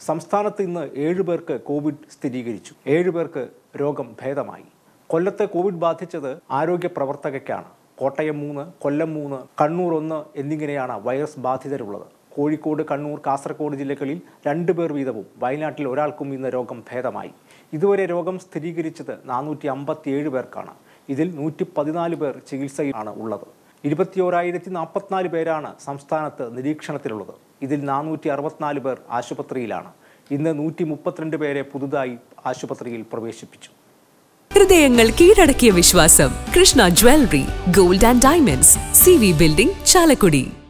സംസ്ഥാനത്ത് ഇന്ന് ഏഴ് പേർക്ക് കോവിഡ് സ്ഥിരീകരിച്ചു ഏഴ് പേർക്ക് രോഗം ഭേദമായി കൊല്ലത്ത് കോവിഡ് ബാധിച്ചത് ആരോഗ്യ പ്രവർത്തകയ്ക്കാണ് കോട്ടയം മൂന്ന് കൊല്ലം മൂന്ന് കണ്ണൂർ ഒന്ന് എന്നിങ്ങനെയാണ് വൈറസ് ബാധിതരുള്ളത് കോഴിക്കോട് കണ്ണൂർ കാസർഗോഡ് ജില്ലകളിൽ രണ്ട് പേർ വീതവും വയനാട്ടിൽ ഒരാൾക്കും ഇന്ന് രോഗം ഭേദമായി ഇതുവരെ രോഗം സ്ഥിരീകരിച്ചത് നാനൂറ്റി അമ്പത്തിയേഴ് പേർക്കാണ് ഇതിൽ നൂറ്റി പതിനാല് പേർ ചികിത്സയിലാണ് ഉള്ളത് ഇരുപത്തിയോരായിരത്തി നാൽപ്പത്തിനാല് പേരാണ് സംസ്ഥാനത്ത് നിരീക്ഷണത്തിലുള്ളത് ഇതിൽ നാനൂറ്റി അറുപത്തിനാല് പേർ ആശുപത്രിയിലാണ് ഇന്ന് നൂറ്റി മുപ്പത്തിരണ്ട് പേരെ പുതുതായി ആശുപത്രിയിൽ പ്രവേശിപ്പിച്ചു ഹൃദയങ്ങൾ കീഴടക്കിയ വിശ്വാസം Krishna jewellery gold and diamonds C V building Chalakudy